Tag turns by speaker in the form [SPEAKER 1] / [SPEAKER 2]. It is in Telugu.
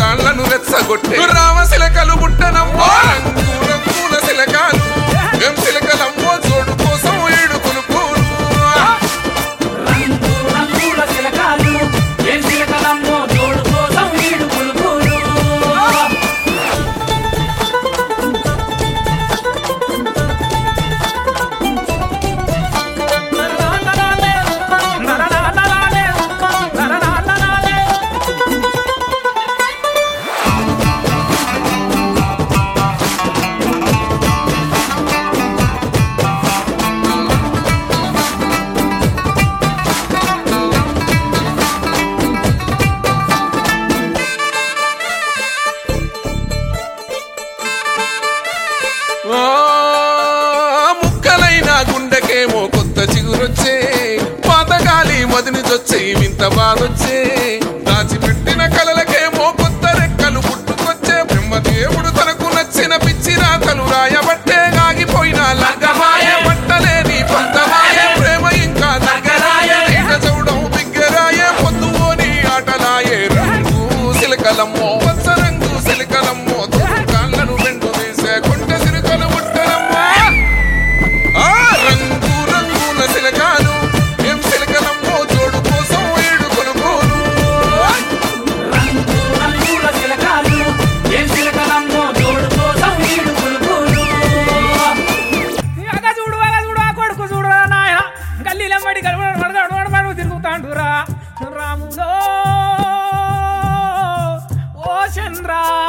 [SPEAKER 1] కాళ్ళను రెచ్చగొట్టే రామశిలకలు బుట్టనమ్మో రంగు రంగుల శిలకాలు ఏం శిలకలమ్మో చోడు కోసం ఏడుకులు పూలు
[SPEAKER 2] రంగు రంగుల చిలకాలు ఏం చిలకలమ్మో జోడు కోసం వీడు పులుపులు
[SPEAKER 1] ఆ, ముక్కలైన గుండెకేమో కొత్త చిగురొచ్చే పాతగాలి మదిని చొచ్చే వింత బాధొచ్చే దాచిపెట్టిన కలలకేమో కొత్త రెక్కలు పుట్టుకొచ్చే బ్రహ్మదేవుడు తనకు నచ్చిన పిచ్చి రాతలు రాయబట్టే ఆగిపోయిన లంగమాయ పట్టలేని పంతమాయ ప్రేమ ఇంకా దగ్గరాయ ఈట చూడం బిగ్గరాయ పొద్దుపోని ఆటలాయే రంగు సిలకలమ్మో పచ్చ రంగు సిలకలమ్మో తోడు కాళ్ళను రెండు తీసే కొంట సిరుకలు ముట్టనమ్మో ఆ రంగు రంగుల సిలకాలు ఏం సిలకలమ్మో జోడు కోసం ఏడు కొనుగోలు
[SPEAKER 2] రంగు రంగుల చిలకాలు ఏం చిలకలమ్మో జోడు కోసం వీడు పులుపులు
[SPEAKER 3] అగ చూడు అగ చూడు ఆ కొడుకు చూడు నాయన గల్లీలమ్మడి గడబడి తిరుగుతాండురా రాములో ఓ చంద్రా